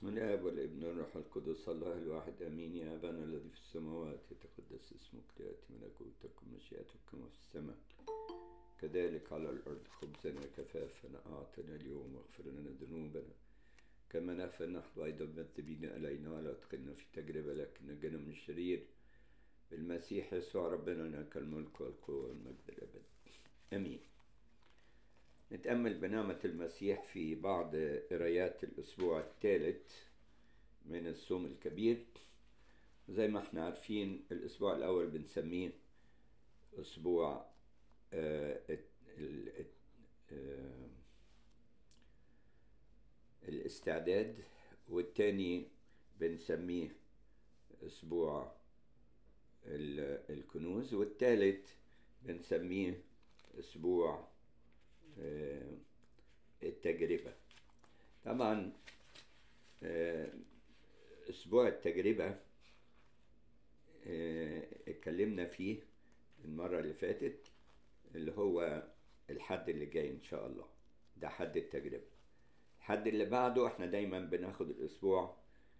بسم الله والابن والروح القدس الله الواحد امين يا ابانا الذي في السماوات يتقدس اسمك لياتي ملكوتك ومشيئتك كما في السماء كذلك على الارض خبزنا كفافنا اعطنا اليوم واغفر لنا ذنوبنا كما نغفر نحن ايضا المذنبين الينا ولا تدخلنا في تجربه لكن نجنا من الشرير بالمسيح يسوع ربنا لك الملك والقوه والمجد الابد امين نتأمل بنعمة المسيح في بعض قرايات الأسبوع الثالث من الصوم الكبير زي ما احنا عارفين الأسبوع الأول بنسميه أسبوع آه ال آه الاستعداد والتاني بنسميه أسبوع الكنوز والتالت بنسميه أسبوع التجربة طبعا أسبوع التجربة اتكلمنا فيه المرة اللي فاتت اللي هو الحد اللي جاي إن شاء الله ده حد التجربة الحد اللي بعده احنا دايما بناخد الأسبوع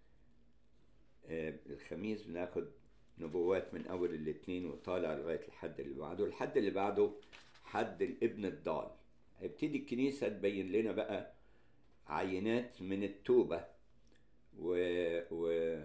الخميس بناخد نبوات من أول الاثنين وطالع لغاية الحد اللي بعده الحد اللي بعده حد الابن الضال هيبتدي الكنيسة تبين لنا بقى عينات من التوبة و, و...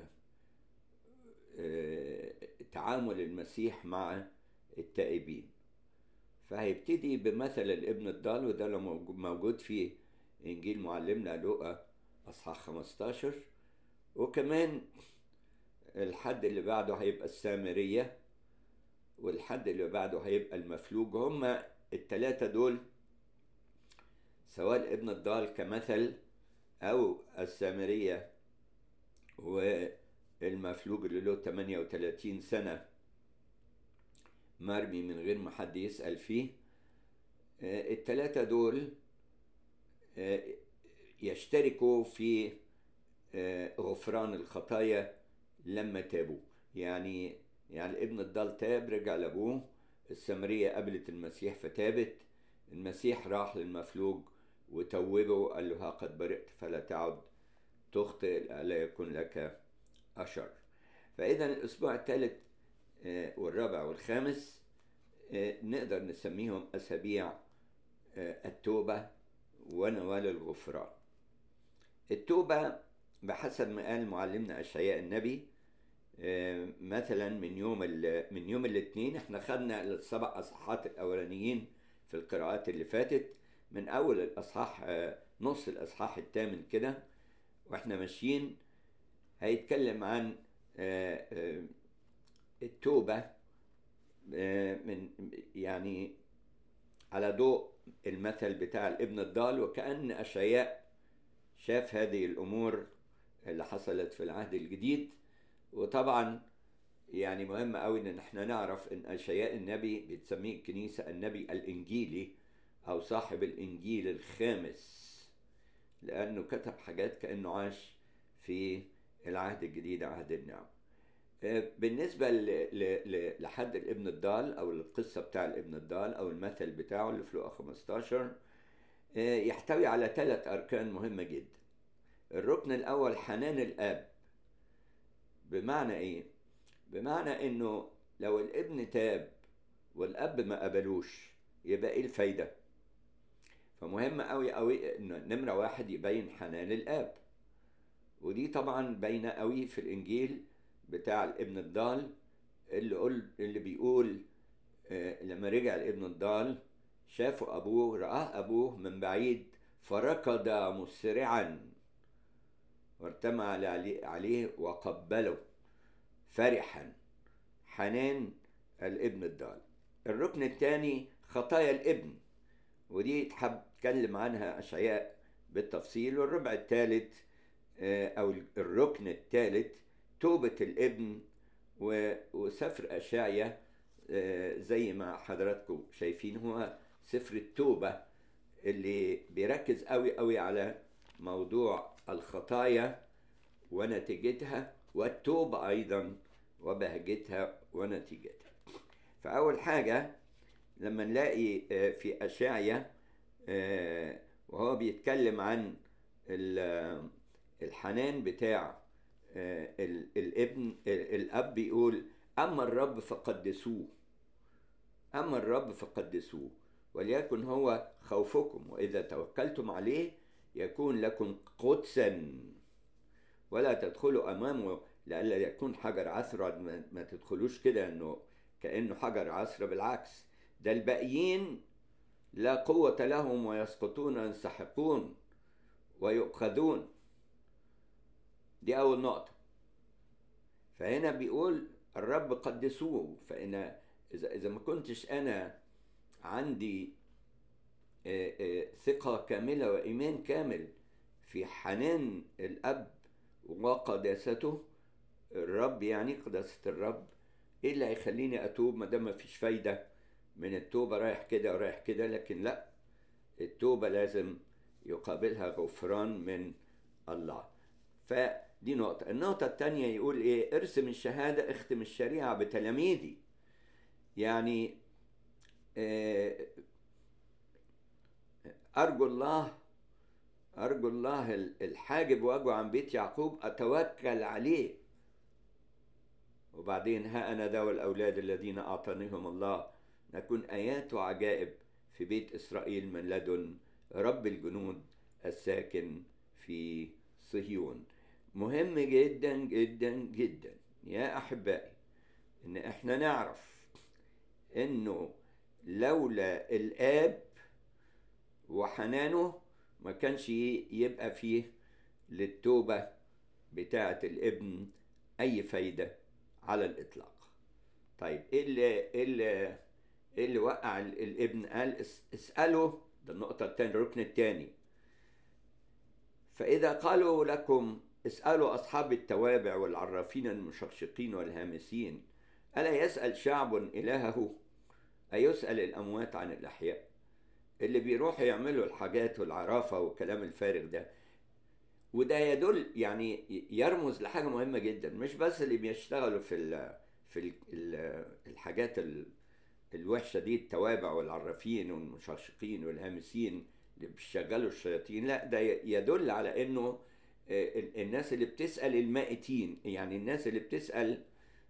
تعامل المسيح مع التائبين فهيبتدي بمثل الابن الضال وده اللي موجود في انجيل معلمنا لوقا اصحاح 15 وكمان الحد اللي بعده هيبقى السامرية والحد اللي بعده هيبقى المفلوج هما التلاتة دول سواء ابن الضال كمثل أو السامرية والمفلوج اللي له 38 سنة مرمي من غير ما حد يسأل فيه التلاتة دول يشتركوا في غفران الخطايا لما تابوا يعني يعني ابن الضال تاب رجع لابوه السامرية قابلت المسيح فتابت المسيح راح للمفلوج وتوبه وقال له ها قد برئت فلا تعد تخطئ لا يكون لك أشر فإذا الأسبوع الثالث والرابع والخامس نقدر نسميهم أسابيع التوبة ونوال الغفران التوبة بحسب ما قال معلمنا أشعياء النبي مثلا من يوم من يوم الاثنين احنا خدنا السبع اصحاحات الاولانيين في القراءات اللي فاتت من اول الاصحاح نص الاصحاح الثامن كده واحنا ماشيين هيتكلم عن التوبه من يعني على ضوء المثل بتاع الابن الضال وكأن أشعياء شاف هذه الأمور اللي حصلت في العهد الجديد وطبعا يعني مهم قوي ان احنا نعرف ان اشياء النبي بتسميه الكنيسه النبي الانجيلي او صاحب الانجيل الخامس لانه كتب حاجات كانه عاش في العهد الجديد عهد النعم بالنسبه لحد الابن الضال او القصه بتاع الابن الضال او المثل بتاعه اللي في لقا 15 يحتوي على ثلاث اركان مهمه جدا الركن الاول حنان الاب بمعنى ايه بمعنى انه لو الابن تاب والاب ما قبلوش يبقى ايه الفايده فمهم قوي قوي انه نمره واحد يبين حنان الاب ودي طبعا باينه قوي في الانجيل بتاع الابن الضال اللي قل اللي بيقول آه لما رجع الابن الضال شافوا ابوه رآه ابوه من بعيد فركض مسرعا وارتمى عليه وقبله فرحا حنان الابن الضال الركن الثاني خطايا الابن ودي تحب تكلم عنها أشعياء بالتفصيل والربع الثالث أو الركن الثالث توبة الابن وسفر أشعيا زي ما حضراتكم شايفين هو سفر التوبة اللي بيركز قوي قوي على موضوع الخطايا ونتيجتها والتوبة أيضا وبهجتها ونتيجتها فأول حاجة لما نلاقي في أشعيا وهو بيتكلم عن الحنان بتاع الابن الاب بيقول اما الرب فقدسوه اما الرب فقدسوه وليكن هو خوفكم واذا توكلتم عليه يكون لكم قدسا ولا تدخلوا امامه لئلا يكون حجر عثرة ما تدخلوش كده انه كانه حجر عثرة بالعكس ده الباقيين لا قوة لهم ويسقطون وينسحقون ويؤخذون دي أول نقطة فهنا بيقول الرب قدسوه فإن إذا إذا ما كنتش أنا عندي ثقة كاملة وإيمان كامل في حنان الأب وقداسته الرب يعني قداسة الرب إيه اللي هيخليني أتوب ما دام مفيش فايدة من التوبة رايح كده ورايح كده لكن لا التوبة لازم يقابلها غفران من الله فدي نقطة النقطة الثانية يقول ايه ارسم الشهادة اختم الشريعة بتلاميذي يعني أرجو الله أرجو الله الحاجب وجهه عن بيت يعقوب أتوكل عليه وبعدين ها أنا ذا والأولاد الذين أعطانيهم الله نكون آيات وعجائب في بيت إسرائيل من لدن رب الجنود الساكن في صهيون مهم جدا جدا جدا يا أحبائي إن إحنا نعرف إنه لولا الآب وحنانه ما كانش يبقى فيه للتوبة بتاعة الابن أي فايدة على الإطلاق طيب إيه اللي, إيه اللي, إيه اللي وقع الابن قال اسأله ده النقطة الثانية الركن الثاني فإذا قالوا لكم اسألوا أصحاب التوابع والعرافين المشقشقين والهامسين ألا يسأل شعب إلهه أيسأل الأموات عن الأحياء اللي بيروحوا يعملوا الحاجات والعرافة والكلام الفارغ ده وده يدل يعني يرمز لحاجة مهمة جدا مش بس اللي بيشتغلوا في ال في ال الحاجات الوحشة دي التوابع والعرافين والمشقشقين والهامسين اللي بيشغلوا الشياطين لا ده يدل على انه الناس اللي بتسأل المائتين يعني الناس اللي بتسأل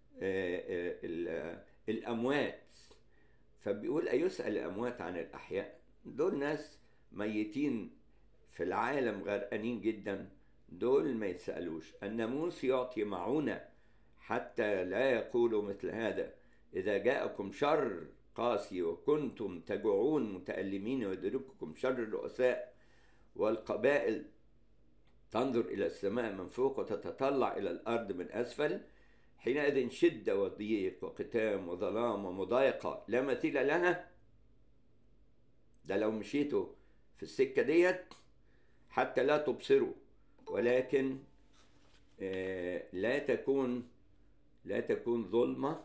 الأموات فبيقول أيسأل الأموات عن الأحياء دول ناس ميتين في العالم غرقانين جدا دول ما يتسألوش الناموس يعطي معونة حتى لا يقولوا مثل هذا إذا جاءكم شر قاسي وكنتم تجوعون متألمين ويدرككم شر الرؤساء والقبائل تنظر إلى السماء من فوق وتتطلع إلى الأرض من أسفل حينئذ شدة وضيق وقتام وظلام ومضايقة لا مثيل لها ده لو مشيتوا في السكة ديت حتى لا تبصروا ولكن آه لا تكون لا تكون ظلمة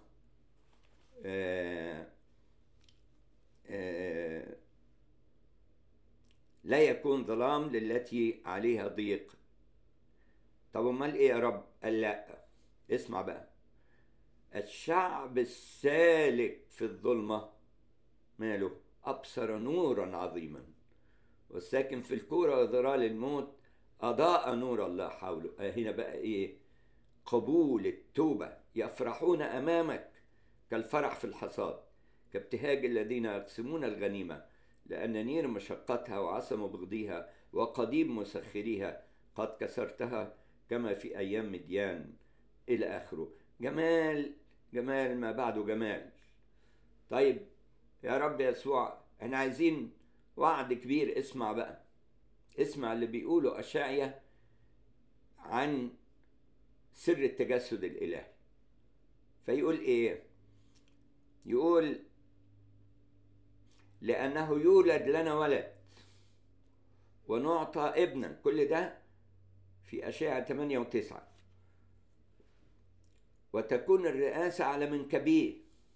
آه آه لا يكون ظلام للتي عليها ضيق طب امال ايه يا رب قال لا اسمع بقى الشعب السالك في الظلمة ماله أبصر نورا عظيما والساكن في الكورة وظلال الموت أضاء نور الله حوله آه هنا بقى إيه قبول التوبة يفرحون أمامك كالفرح في الحصاد كابتهاج الذين يقسمون الغنيمة لأن نير مشقتها وعصم بغضيها وقضيب مسخريها قد كسرتها كما في أيام مديان إلى آخره جمال جمال ما بعده جمال طيب يا رب يسوع احنا عايزين وعد كبير اسمع بقى اسمع اللي بيقوله أشعيا عن سر التجسد الإلهي فيقول إيه يقول لأنه يولد لنا ولد ونعطى ابنا كل ده في أشعة 8 و9 وتكون الرئاسة على منكبيه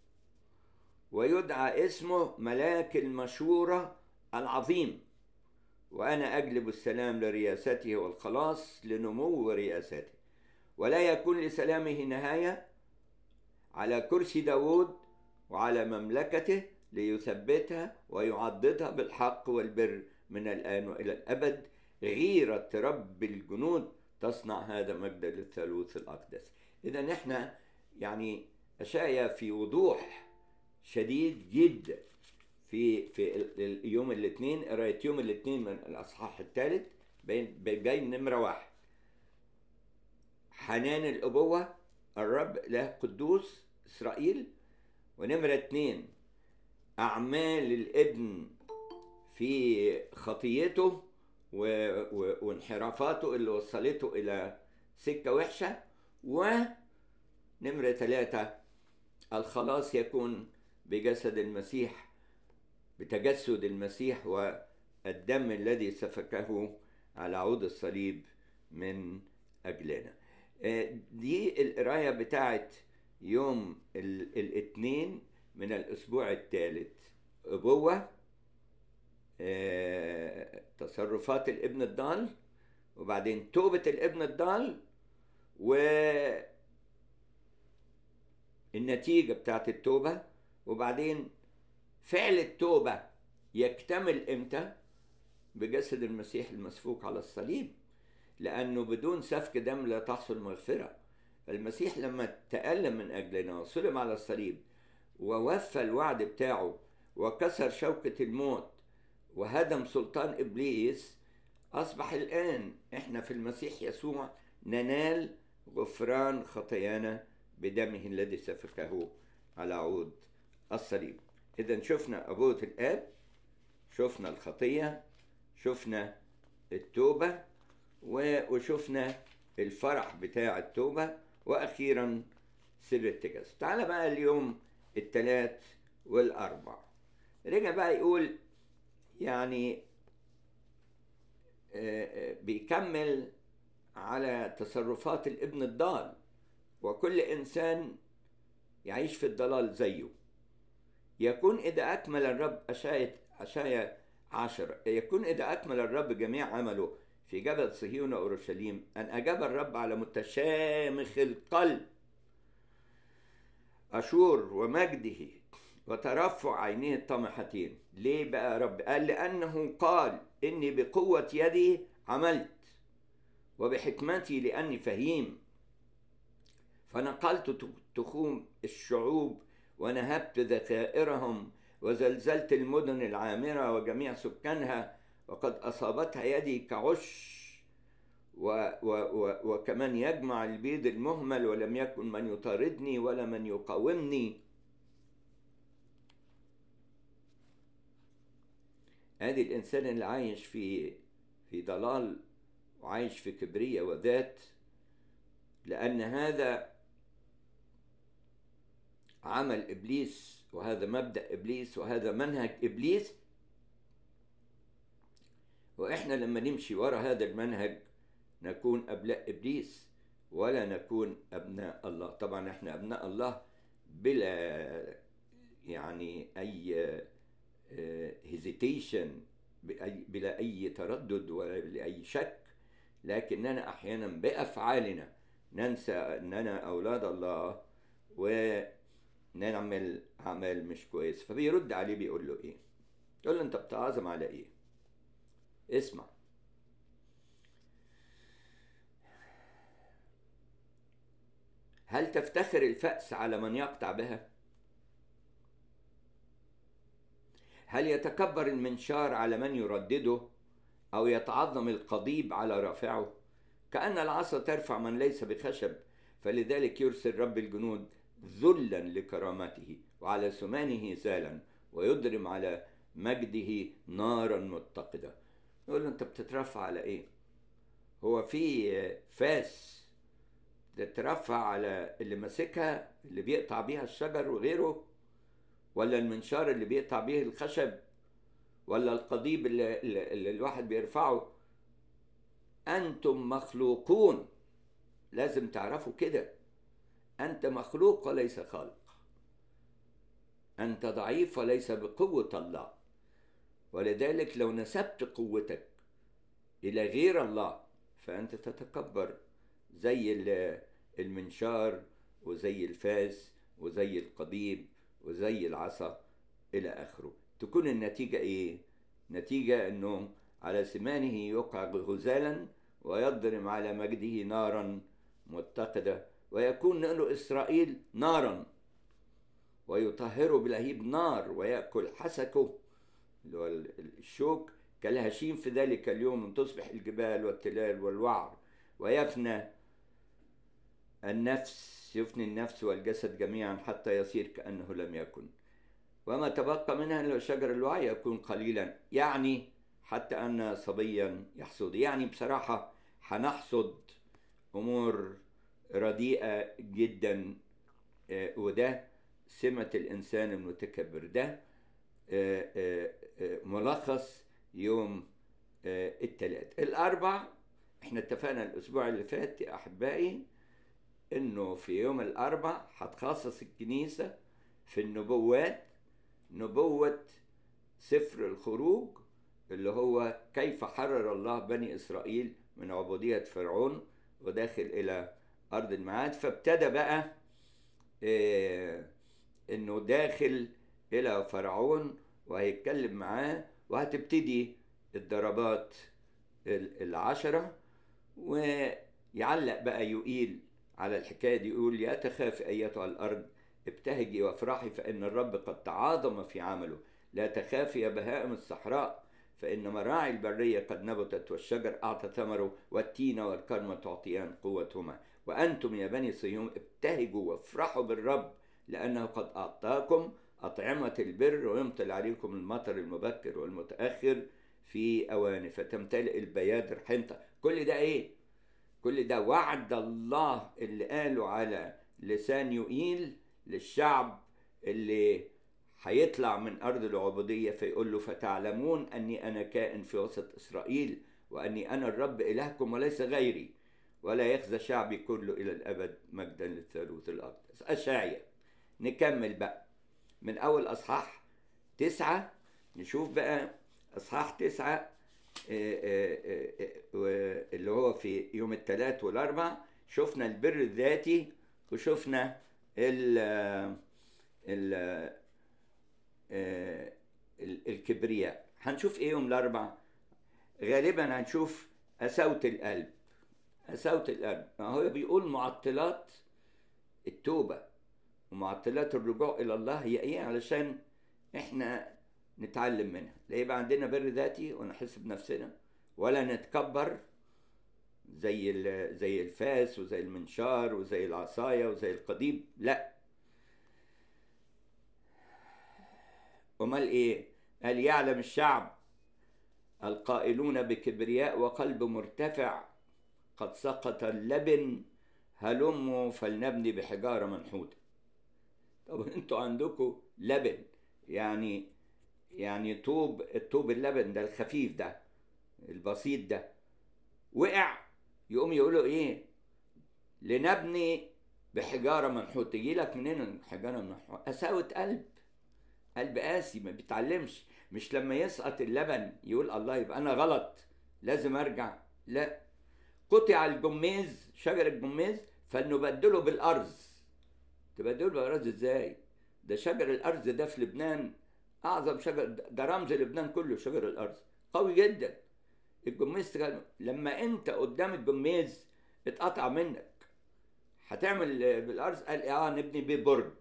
ويدعى اسمه ملاك المشورة العظيم وأنا أجلب السلام لرياسته والخلاص لنمو رياسته ولا يكون لسلامه نهاية على كرسي داود وعلى مملكته ليثبتها ويعضدها بالحق والبر من الآن وإلى الأبد غيرة رب الجنود تصنع هذا مجدا للثالوث الأقدس إذا إحنا يعني أشعيا في وضوح شديد جدا في في يوم الاثنين قرايه يوم الاثنين من الاصحاح الثالث بين بين نمره واحد حنان الابوه الرب له قدوس اسرائيل ونمره اثنين اعمال الابن في خطيته و... و... وانحرافاته اللي وصلته الى سكه وحشه ونمره ثلاثه الخلاص يكون بجسد المسيح بتجسد المسيح والدم الذي سفكه على عود الصليب من أجلنا دي القراية بتاعت يوم الاثنين من الأسبوع الثالث أبوة تصرفات الابن الضال وبعدين توبة الابن الضال و النتيجة بتاعت التوبة وبعدين فعل التوبة يكتمل امتى؟ بجسد المسيح المسفوك على الصليب لأنه بدون سفك دم لا تحصل مغفرة المسيح لما تألم من أجلنا وصلب على الصليب ووفى الوعد بتاعه وكسر شوكة الموت وهدم سلطان إبليس أصبح الآن إحنا في المسيح يسوع ننال غفران خطايانا بدمه الذي سفكه على عود الصليب إذا شفنا أبوة الآب شفنا الخطية شفنا التوبة وشفنا الفرح بتاع التوبة وأخيرا سر التجسد تعال بقى اليوم الثلاث والأربع رجع بقى يقول يعني بيكمل على تصرفات الابن الضال وكل إنسان يعيش في الضلال زيه يكون إذا أكمل الرب أشاية أشاية عشر يكون إذا أكمل الرب جميع عمله في جبل صهيون وأورشليم أن أجاب الرب على متشامخ القلب أشور ومجده وترفع عينيه الطمحتين ليه بقى يا رب قال لأنه قال إني بقوة يدي عملت وبحكمتي لأني فهيم فنقلت تخوم الشعوب ونهبت ذخائرهم وزلزلت المدن العامرة وجميع سكانها وقد أصابتها يدي كعش و و و وكمن يجمع البيض المهمل ولم يكن من يطاردني ولا من يقاومني ادي الانسان اللي عايش في في ضلال وعايش في كبرية وذات لأن هذا عمل إبليس وهذا مبدأ إبليس وهذا منهج إبليس وإحنا لما نمشي ورا هذا المنهج نكون أبناء إبليس ولا نكون أبناء الله طبعا إحنا أبناء الله بلا يعني أي هيزيتيشن بلا أي تردد ولا أي شك لكننا أحيانا بأفعالنا ننسى أننا أولاد الله ونعمل أعمال مش كويس فبيرد عليه بيقول له إيه يقول له أنت بتعظم على إيه اسمع هل تفتخر الفأس على من يقطع بها؟ هل يتكبر المنشار على من يردده أو يتعظم القضيب على رافعه؟ كأن العصا ترفع من ليس بخشب فلذلك يرسل رب الجنود ذلا لكرامته وعلى سمانه زالا ويضرم على مجده نارا متقدة يقول له انت بتترفع على ايه هو في فاس تترفع على اللي ماسكها اللي بيقطع بيها الشجر وغيره ولا المنشار اللي بيقطع بيه الخشب ولا القضيب اللي, اللي الواحد بيرفعه انتم مخلوقون لازم تعرفوا كده انت مخلوق وليس خالق انت ضعيف وليس بقوه الله ولذلك لو نسبت قوتك الى غير الله فانت تتكبر زي المنشار وزي الفاس وزي القضيب وزي العصا الى اخره تكون النتيجه ايه نتيجه انه على سمانه يقع غزالا ويضرم على مجده نارا متقدة ويكون له إسرائيل نارا ويطهره بلهيب نار ويأكل حسكه اللي هو الشوك كالهشيم في ذلك اليوم ان تصبح الجبال والتلال والوعر ويفنى النفس يفني النفس والجسد جميعا حتى يصير كأنه لم يكن وما تبقى منها إلا شجر الوعي يكون قليلا يعني حتى أن صبيا يحصد يعني بصراحة هنحصد أمور رديئة جدا وده سمة الإنسان المتكبر ده ملخص يوم الثلاث الأربع احنا اتفقنا الأسبوع اللي فات يا أحبائي إنه في يوم الأربع هتخصص الكنيسة في النبوات نبوة سفر الخروج اللي هو كيف حرر الله بني إسرائيل من عبودية فرعون وداخل إلى أرض الميعاد فابتدى بقى إيه إنه داخل إلى فرعون وهيتكلم معاه وهتبتدي الضربات العشرة ويعلق بقى يقيل على الحكاية دي يقول يا تخاف أيتها الأرض ابتهجي وافرحي فإن الرب قد تعاظم في عمله لا تخافي يا بهائم الصحراء فإن مراعي البرية قد نبتت والشجر أعطى ثمره والتين والكرمة تعطيان قوتهما وأنتم يا بني صهيون ابتهجوا وافرحوا بالرب لأنه قد أعطاكم أطعمة البر ويمطل عليكم المطر المبكر والمتأخر في أوانه فتمتلئ البيادر حنطة كل ده إيه؟ كل ده وعد الله اللي قاله على لسان يقيل للشعب اللي هيطلع من أرض العبودية فيقول له فتعلمون أني أنا كائن في وسط إسرائيل وأني أنا الرب إلهكم وليس غيري ولا يخزى شعبي كله إلى الأبد مجدا للثالوث الأقدس أشاعية نكمل بقى من أول أصحاح تسعة نشوف بقى أصحاح تسعة اللي هو في يوم الثلاث والأربع شفنا البر الذاتي وشفنا ال ال الكبرياء هنشوف ايه يوم الاربع غالبا هنشوف قساوة القلب قساوة القلب هو بيقول معطلات التوبة ومعطلات الرجوع الى الله هي ايه علشان احنا نتعلم منها لا يبقى عندنا بر ذاتي ونحس بنفسنا ولا نتكبر زي زي الفاس وزي المنشار وزي العصايه وزي القضيب لا امال ايه قال يعلم الشعب القائلون بكبرياء وقلب مرتفع قد سقط اللبن هلموا فلنبني بحجاره منحوته طب انتوا عندكم لبن يعني يعني طوب الطوب اللبن ده الخفيف ده البسيط ده وقع يقوم يقولوا ايه لنبني بحجاره منحوته تجي لك منين حجاره منحوته قساوه قلب قلب قاسي ما بيتعلمش مش لما يسقط اللبن يقول الله يبقى انا غلط لازم ارجع لا قطع الجميز شجر الجميز فلنبدله بالارز تبدله بالارز ازاي ده شجر الارز ده في لبنان اعظم شجر ده رمز لبنان كله شجر الارز قوي جدا الجميز لما انت قدام الجميز اتقطع منك هتعمل بالارز قال اه نبني بيه برج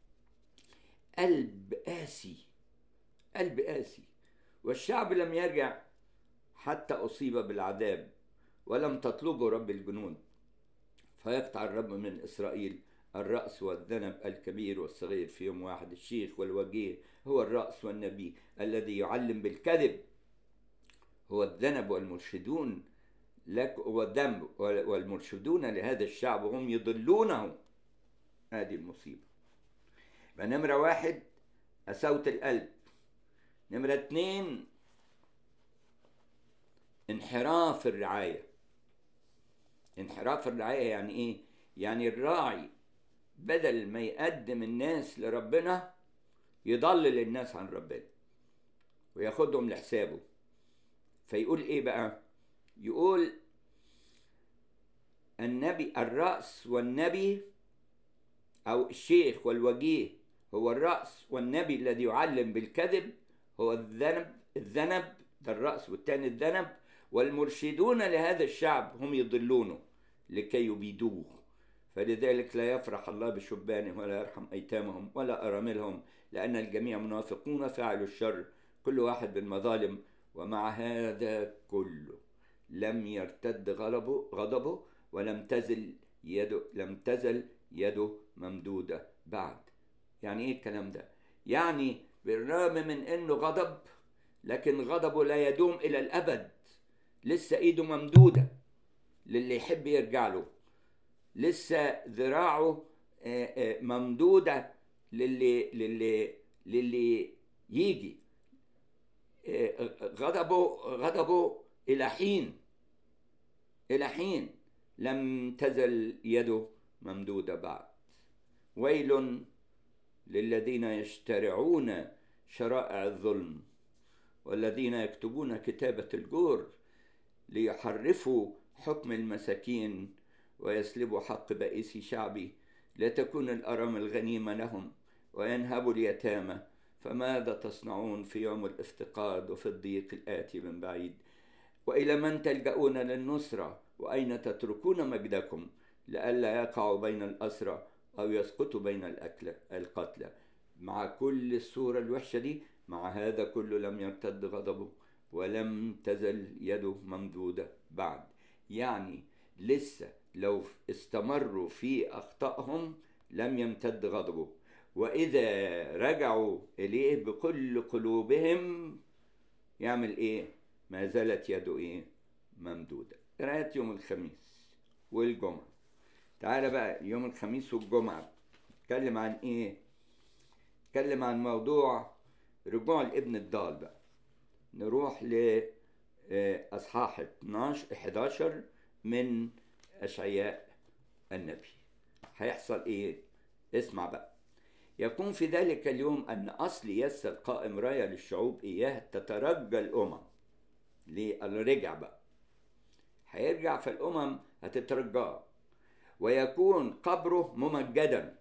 قلب قاسي قلب قاسي والشعب لم يرجع حتى اصيب بالعذاب ولم تطلبه رب الجنود فيقطع الرب من اسرائيل الرأس والذنب الكبير والصغير في يوم واحد الشيخ والوجيه هو الرأس والنبي الذي يعلم بالكذب هو الذنب والمرشدون لك والذنب والمرشدون لهذا الشعب هم يضلونه هذه المصيبة يبقى نمرة واحد قساوة القلب نمرة اتنين انحراف الرعاية انحراف الرعاية يعني ايه؟ يعني الراعي بدل ما يقدم الناس لربنا يضلل الناس عن ربنا وياخدهم لحسابه فيقول ايه بقى يقول النبي الرأس والنبي أو الشيخ والوجيه هو الرأس والنبي الذي يعلم بالكذب هو الذنب الذنب ده الرأس والتاني الذنب والمرشدون لهذا الشعب هم يضلونه لكي يبيدوه فلذلك لا يفرح الله بشبانهم ولا يرحم أيتامهم ولا أراملهم لأن الجميع منافقون فعلوا الشر كل واحد بالمظالم ومع هذا كله لم يرتد غضبه غضبه ولم تزل يده لم تزل يده ممدودة بعد يعني ايه الكلام ده يعني بالرغم من انه غضب لكن غضبه لا يدوم الى الابد لسه ايده ممدودة للي يحب يرجع له لسه ذراعه ممدودة للي للي للي يجي غضبه غضبه إلى حين إلى حين لم تزل يده ممدودة بعد ويل للذين يشترعون شرائع الظلم والذين يكتبون كتابة الجور ليحرفوا حكم المساكين ويسلبوا حق بائس شعبي لتكون الأرامل غنيمة لهم وينهبوا اليتامى فماذا تصنعون في يوم الافتقاد وفي الضيق الآتي من بعيد وإلى من تلجؤون للنصرة وأين تتركون مجدكم لئلا يقعوا بين الأسرى أو يسقطوا بين الأكل القتلى مع كل الصورة الوحشة دي مع هذا كله لم يرتد غضبه ولم تزل يده ممدودة بعد يعني لسه لو استمروا في أخطائهم لم يمتد غضبه وإذا رجعوا إليه بكل قلوبهم يعمل إيه؟ ما زالت يده إيه؟ ممدودة قراءة يوم الخميس والجمعة تعالى بقى يوم الخميس والجمعة اتكلم عن إيه؟ اتكلم عن موضوع رجوع الابن الضال بقى نروح لأصحاح 12 11 من أشعياء النبي هيحصل إيه؟ اسمع بقى يكون في ذلك اليوم أن أصل يس القائم راية للشعوب إياه تترجى الأمم ليه؟ رجع بقى هيرجع في الأمم هتترجاه ويكون قبره ممجدا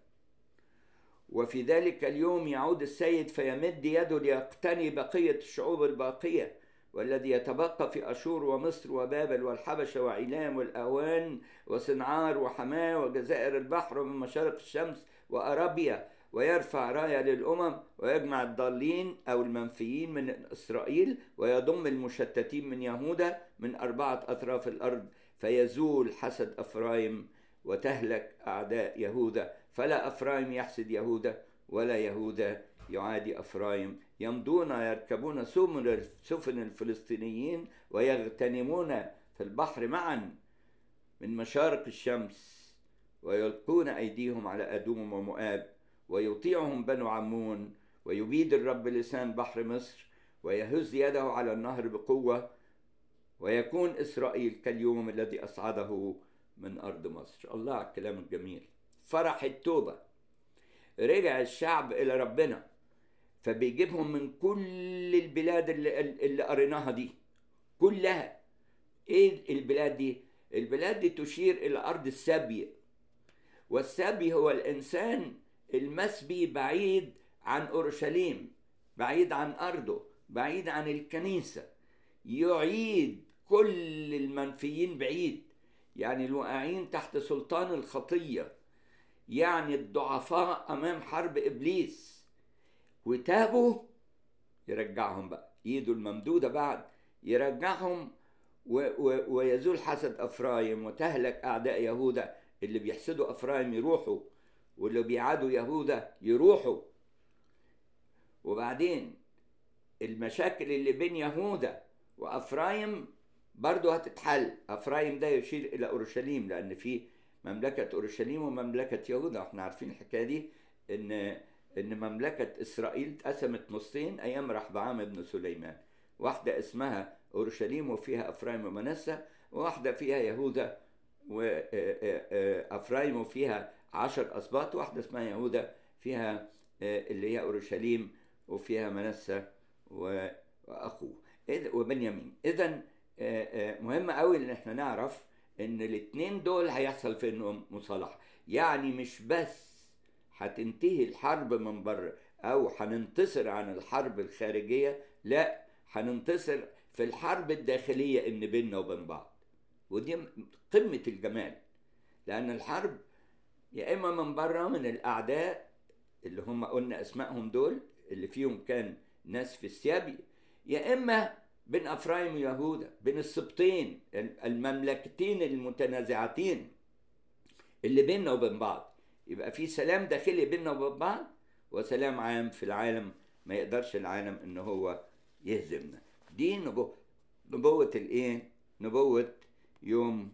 وفي ذلك اليوم يعود السيد فيمد يده ليقتني بقية الشعوب الباقية والذي يتبقى في أشور ومصر وبابل والحبشة وعلام والأوان وصنعار وحماه وجزائر البحر ومن مشارق الشمس وأرابيا ويرفع راية للأمم ويجمع الضالين أو المنفيين من إسرائيل ويضم المشتتين من يهوذا من أربعة أطراف الأرض فيزول حسد أفرايم وتهلك أعداء يهوذا فلا أفرايم يحسد يهوذا ولا يهوذا يعادي أفرايم يمضون يركبون سفن الفلسطينيين ويغتنمون في البحر معا من مشارق الشمس ويلقون أيديهم على أدوم ومؤاب ويطيعهم بنو عمون ويبيد الرب لسان بحر مصر ويهز يده على النهر بقوة ويكون إسرائيل كاليوم الذي أصعده من أرض مصر الله على الكلام الجميل فرح التوبة رجع الشعب إلى ربنا فبيجيبهم من كل البلاد اللي, اللي قريناها دي كلها ايه البلاد دي البلاد دي تشير الى ارض السبي والسبي هو الانسان المسبي بعيد عن اورشليم بعيد عن ارضه بعيد عن الكنيسه يعيد كل المنفيين بعيد يعني الواقعين تحت سلطان الخطيه يعني الضعفاء امام حرب ابليس وتابوا يرجعهم بقى ايده الممدوده بعد يرجعهم و و ويزول حسد افرايم وتهلك اعداء يهوذا اللي بيحسدوا افرايم يروحوا واللي بيعادوا يهوذا يروحوا وبعدين المشاكل اللي بين يهوذا وافرايم برضه هتتحل افرايم ده يشير الى اورشليم لان في مملكه اورشليم ومملكه يهوذا احنا عارفين الحكايه دي ان ان مملكه اسرائيل اتقسمت نصين ايام رحبعام ابن سليمان واحده اسمها اورشليم وفيها افرايم ومنسى وواحده فيها يهوذا وافرايم وفيها عشر اسباط واحده اسمها يهوذا فيها اللي هي اورشليم وفيها منسى واخوه وبنيامين اذا مهم قوي ان احنا نعرف ان الاثنين دول هيحصل فيهم مصالحه يعني مش بس هتنتهي الحرب من بره او هننتصر عن الحرب الخارجيه لا هننتصر في الحرب الداخلية إن بيننا وبين بعض ودي قمة الجمال لأن الحرب يا إما من بره من الأعداء اللي هم قلنا أسمائهم دول اللي فيهم كان ناس في السياب يا إما بين أفرايم ويهوذا بين السبطين المملكتين المتنازعتين اللي بيننا وبين بعض يبقى في سلام داخلي بيننا وبين بعض وسلام عام في العالم ما يقدرش العالم ان هو يهزمنا دي نبوة نبوة الايه نبوة يوم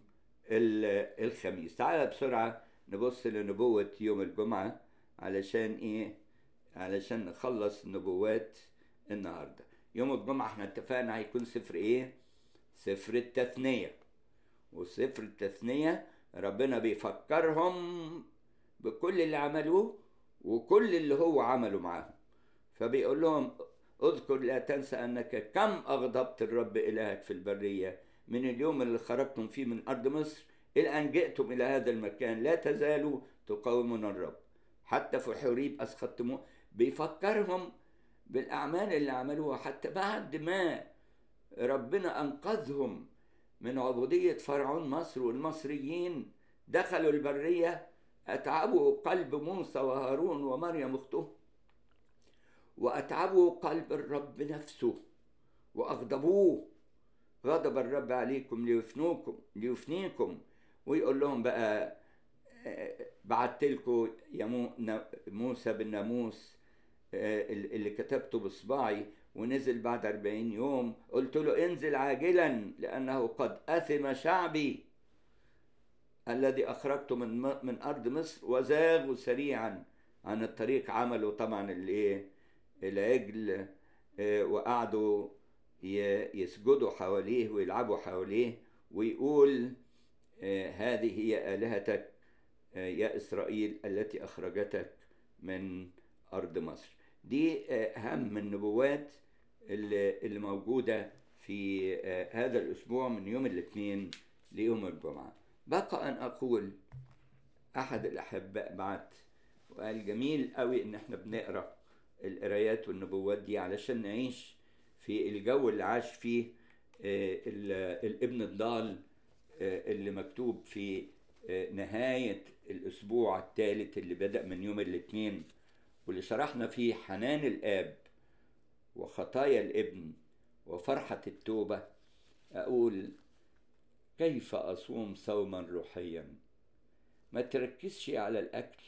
الخميس تعالى بسرعة نبص لنبوة يوم الجمعة علشان ايه علشان نخلص نبوات النهاردة يوم الجمعة احنا اتفقنا هيكون سفر ايه سفر التثنية وسفر التثنية ربنا بيفكرهم بكل اللي عملوه وكل اللي هو عمله معاهم فبيقول لهم اذكر لا تنسى انك كم اغضبت الرب الهك في البريه من اليوم اللي خرجتم فيه من ارض مصر الى ان جئتم الى هذا المكان لا تزالوا تقاومون الرب حتى في حريب اسخطتموه بيفكرهم بالاعمال اللي عملوها حتى بعد ما ربنا انقذهم من عبوديه فرعون مصر والمصريين دخلوا البريه اتعبوا قلب موسى وهارون ومريم اخته وأتعبوا قلب الرب نفسه وأغضبوه غضب الرب عليكم ليفنوكم ليفنيكم ويقول لهم بقى بعت لكم يا موسى بالناموس اللي كتبته بصباعي ونزل بعد أربعين يوم قلت له انزل عاجلا لأنه قد أثم شعبي الذي أخرجته من من أرض مصر وزاغوا سريعا عن الطريق عملوا طبعا الايه العجل وقعدوا يسجدوا حواليه ويلعبوا حواليه ويقول هذه هي آلهتك يا إسرائيل التي أخرجتك من أرض مصر دي أهم النبوات اللي موجودة في هذا الأسبوع من يوم الاثنين ليوم الجمعة بقى أن أقول أحد الأحباء بعت وقال جميل قوي إن إحنا بنقرأ القرايات والنبوات دي علشان نعيش في الجو اللي عاش فيه الابن الضال اللي مكتوب في نهاية الأسبوع الثالث اللي بدأ من يوم الاثنين واللي شرحنا فيه حنان الآب وخطايا الابن وفرحة التوبة أقول كيف أصوم صوما روحيا ما تركزش على الأكل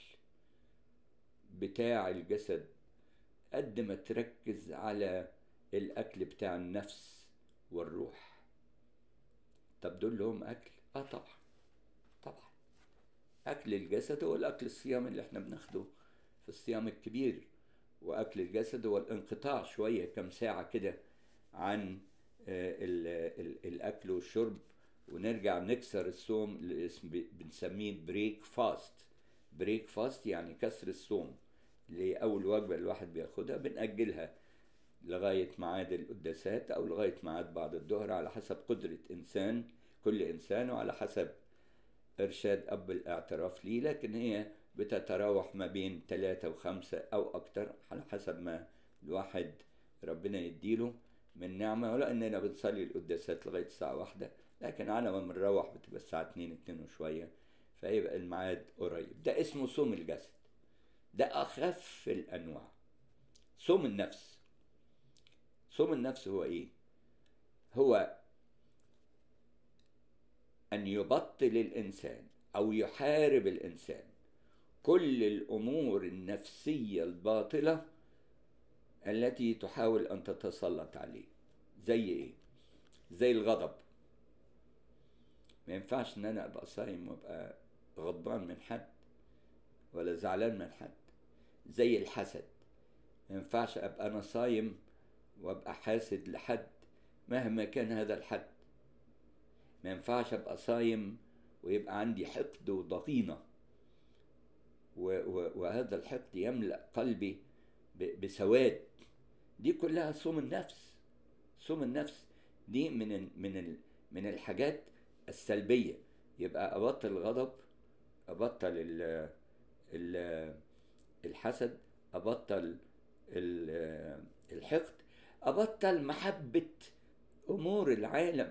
بتاع الجسد قد ما تركز على الأكل بتاع النفس والروح طب دول لهم أكل؟ آه طبعا طبعا أكل الجسد هو الأكل الصيام اللي احنا بناخده في الصيام الكبير وأكل الجسد هو الانقطاع شوية كم ساعة كده عن ال ال الأكل والشرب ونرجع نكسر الصوم اللي اسم بنسميه بريك فاست بريك فاست يعني كسر الصوم اللي أول وجبة الواحد بياخدها بنأجلها لغاية ميعاد القداسات أو لغاية ميعاد بعد الظهر على حسب قدرة إنسان كل إنسان وعلى حسب إرشاد أب الاعتراف ليه لكن هي بتتراوح ما بين ثلاثة وخمسة أو أكتر على حسب ما الواحد ربنا يديله من نعمة ولا إننا بنصلي القداسات لغاية الساعة واحدة لكن على ما بنروح بتبقى الساعة اتنين اتنين وشوية فيبقى الميعاد قريب ده اسمه صوم الجسد ده أخف الأنواع صوم النفس صوم النفس هو إيه؟ هو أن يبطل الإنسان أو يحارب الإنسان كل الأمور النفسية الباطلة التي تحاول أن تتسلط عليه زي إيه؟ زي الغضب ما ينفعش إن أنا أبقى صايم وأبقى غضبان من حد ولا زعلان من حد زي الحسد ما ينفعش ابقى انا صايم وابقى حاسد لحد مهما كان هذا الحد ما ينفعش ابقى صايم ويبقى عندي حقد وضغينه وهذا الحقد يملا قلبي بسواد دي كلها صوم النفس صوم النفس دي من من من الحاجات السلبيه يبقى ابطل الغضب ابطل ال ال الحسد ابطل الحقد ابطل محبه امور العالم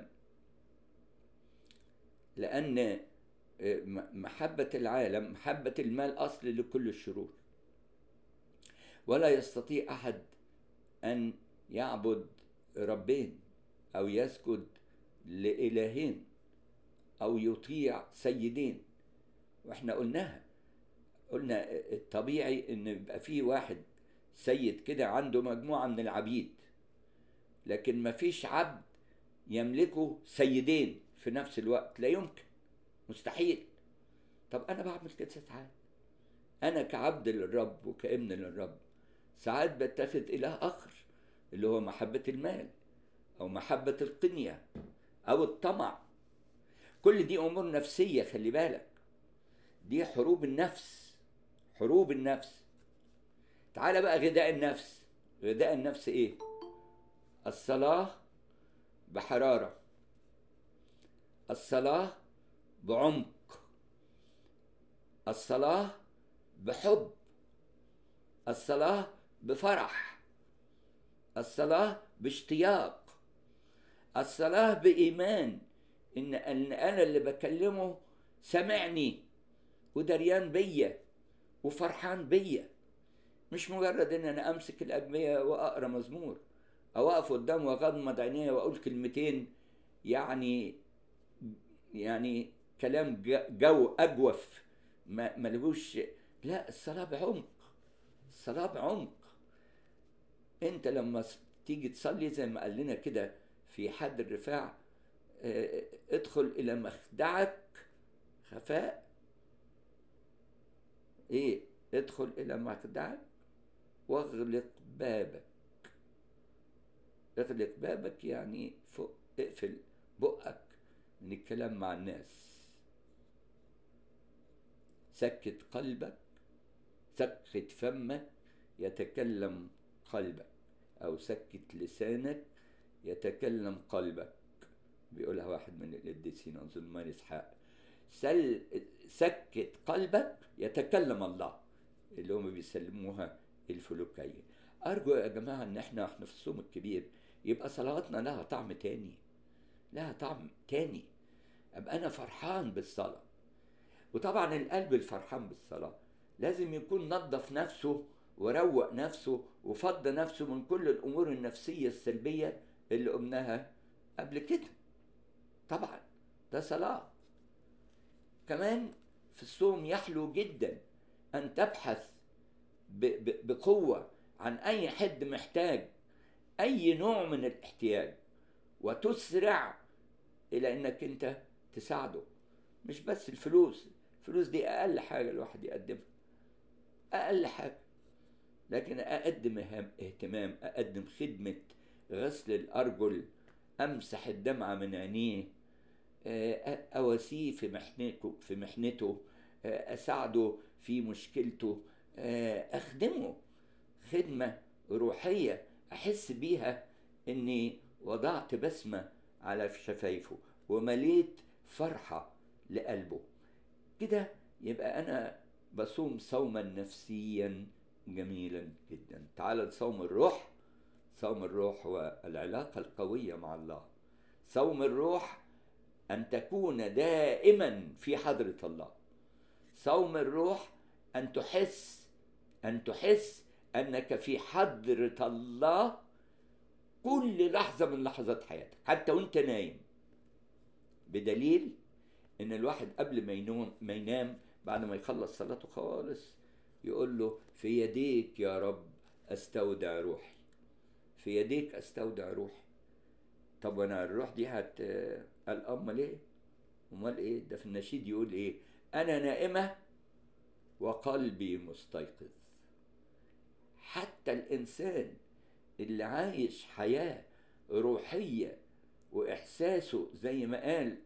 لان محبه العالم محبه المال اصل لكل الشرور ولا يستطيع احد ان يعبد ربين او يسجد لالهين او يطيع سيدين واحنا قلناها قلنا الطبيعي ان يبقى في واحد سيد كده عنده مجموعه من العبيد لكن ما فيش عبد يملكه سيدين في نفس الوقت لا يمكن مستحيل طب انا بعمل كده ساعات انا كعبد للرب وكابن للرب ساعات بتخذ اله اخر اللي هو محبه المال او محبه القنيه او الطمع كل دي امور نفسيه خلي بالك دي حروب النفس حروب النفس تعال بقى غذاء النفس غذاء النفس ايه الصلاه بحراره الصلاه بعمق الصلاه بحب الصلاه بفرح الصلاه باشتياق الصلاه بايمان ان ان انا اللي بكلمه سمعني ودريان بيا وفرحان بيا مش مجرد ان انا امسك الاجميه واقرا مزمور او اقف قدام واغمض عينيا واقول كلمتين يعني يعني كلام جو اجوف ما ملهوش لا الصلاه بعمق الصلاه بعمق انت لما تيجي تصلي زي ما قال لنا كده في حد الرفاع اه ادخل الى مخدعك خفاء ايه ادخل الى مخدعك واغلق بابك اغلق بابك يعني فوق اقفل بقك من الكلام مع الناس سكت قلبك سكت فمك يتكلم قلبك او سكت لسانك يتكلم قلبك بيقولها واحد من القديسين اظن ماري اسحاق سل سكت قلبك يتكلم الله اللي هم بيسلموها الفلوكية أرجو يا جماعة إن إحنا إحنا في الصوم الكبير يبقى صلواتنا لها طعم تاني لها طعم تاني أبقى أنا فرحان بالصلاة وطبعا القلب الفرحان بالصلاة لازم يكون نظف نفسه وروق نفسه وفض نفسه من كل الأمور النفسية السلبية اللي قلناها قبل كده طبعا ده صلاة كمان في الصوم يحلو جدا أن تبحث بقوة عن أي حد محتاج أي نوع من الاحتياج وتسرع إلى إنك أنت تساعده مش بس الفلوس الفلوس دي أقل حاجة الواحد يقدمها أقل حاجة لكن أقدم اهتمام أقدم خدمة غسل الأرجل أمسح الدمعة من عينيه أواسيه في محنته في محنته أساعده في مشكلته أخدمه خدمة روحية أحس بيها إني وضعت بسمة على شفايفه ومليت فرحة لقلبه كده يبقى أنا بصوم صوما نفسيا جميلا جدا تعال صوم الروح صوم الروح هو العلاقة القوية مع الله صوم الروح أن تكون دائما في حضرة الله صوم الروح أن تحس أن تحس أنك في حضرة الله كل لحظة من لحظات حياتك حتى وأنت نايم بدليل إن الواحد قبل ما ينام ما ينام بعد ما يخلص صلاته خالص يقول له في يديك يا رب استودع روحي في يديك استودع روحي طب وانا الروح دي هت قال امال ايه امال ايه ده في النشيد يقول ايه انا نائمه وقلبي مستيقظ حتى الانسان اللي عايش حياه روحيه واحساسه زي ما قال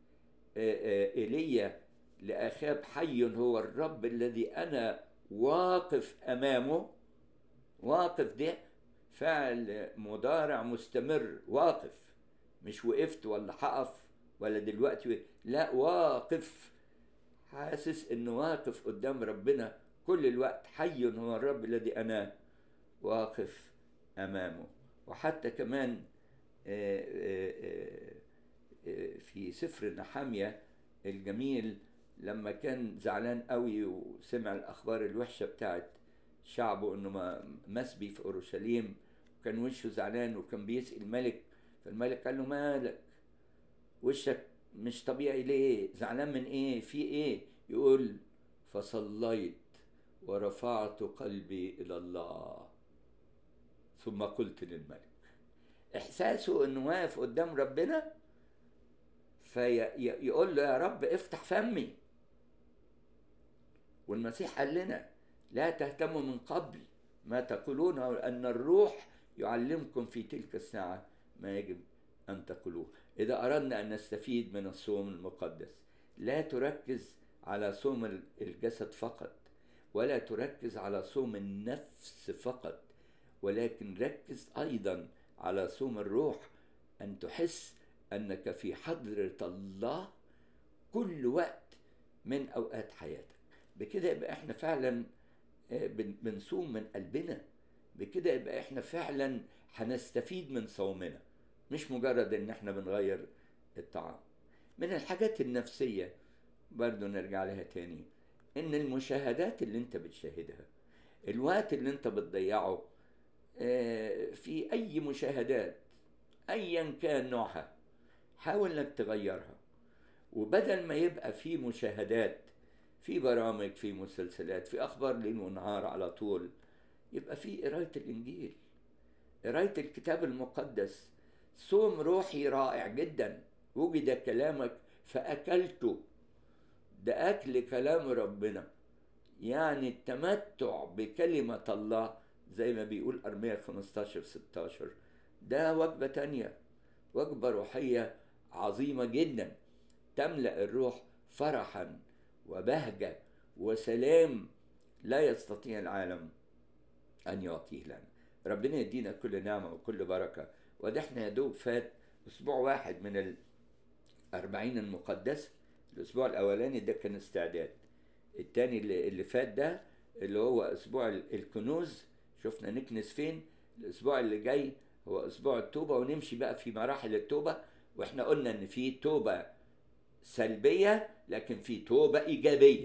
ايليا لاخاب حي هو الرب الذي انا واقف امامه واقف ده فعل مضارع مستمر واقف مش وقفت ولا هقف ولا دلوقتي لا واقف حاسس انه واقف قدام ربنا كل الوقت حي هو الرب الذي انا واقف امامه وحتى كمان في سفر نحامية الجميل لما كان زعلان قوي وسمع الأخبار الوحشة بتاعت شعبه إنه مسبي في أورشليم وكان وشه زعلان وكان بيسأل الملك فالملك قال له مالك وشك مش طبيعي ليه زعلان من ايه في ايه يقول فصليت ورفعت قلبي الى الله ثم قلت للملك احساسه انه واقف قدام ربنا فيقول له يا رب افتح فمي والمسيح قال لنا لا تهتموا من قبل ما تقولون ان الروح يعلمكم في تلك الساعه ما يجب ان تقولوه إذا أردنا أن نستفيد من الصوم المقدس لا تركز على صوم الجسد فقط ولا تركز على صوم النفس فقط ولكن ركز أيضا على صوم الروح أن تحس أنك في حضرة الله كل وقت من أوقات حياتك بكده يبقى احنا فعلا بنصوم من قلبنا بكده يبقى احنا فعلا هنستفيد من صومنا مش مجرد ان احنا بنغير الطعام من الحاجات النفسية برضو نرجع لها تاني ان المشاهدات اللي انت بتشاهدها الوقت اللي انت بتضيعه في اي مشاهدات ايا كان نوعها حاول انك تغيرها وبدل ما يبقى في مشاهدات في برامج في مسلسلات في اخبار ليل ونهار على طول يبقى في قرايه الانجيل قرايه الكتاب المقدس صوم روحي رائع جدا وجد كلامك فأكلته ده أكل كلام ربنا يعني التمتع بكلمة الله زي ما بيقول أرمية 15 16 ده وجبة تانية وجبة روحية عظيمة جدا تملأ الروح فرحا وبهجة وسلام لا يستطيع العالم أن يعطيه لنا ربنا يدينا كل نعمة وكل بركة وده احنا يا دوب فات اسبوع واحد من الأربعين المقدسة الاسبوع الاولاني ده كان استعداد التاني اللي, اللي فات ده اللي هو اسبوع الكنوز شفنا نكنس فين الاسبوع اللي جاي هو اسبوع التوبه ونمشي بقى في مراحل التوبه واحنا قلنا ان في توبه سلبيه لكن في توبه ايجابيه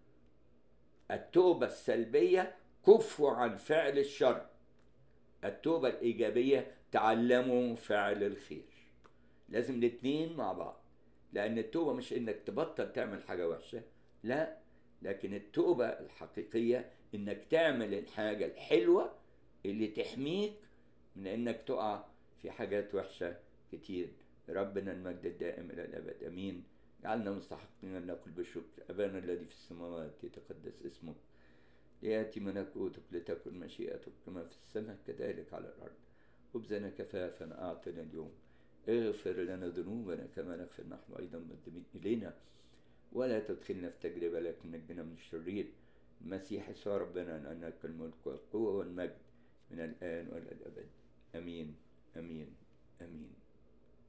التوبه السلبيه كفوا عن فعل الشر التوبه الايجابيه تعلموا فعل الخير لازم الاتنين مع بعض لأن التوبة مش إنك تبطل تعمل حاجة وحشة لا لكن التوبة الحقيقية إنك تعمل الحاجة الحلوة اللي تحميك من إنك تقع في حاجات وحشة كتير ربنا المجد الدائم إلى الأبد أمين جعلنا مستحقين أن نقول بالشكر أبانا الذي في السماوات يتقدس اسمك ليأتي ملكوتك لتكن مشيئتك كما في السماء كذلك على الأرض خبزنا كفافا أعطنا اليوم اغفر لنا ذنوبنا كما نغفر نحن أيضا مقدمين إلينا ولا تدخلنا في تجربة لكن نجنا من الشرير المسيح يسوع ربنا أن لك الملك والقوة والمجد من الآن وإلى الأبد أمين أمين أمين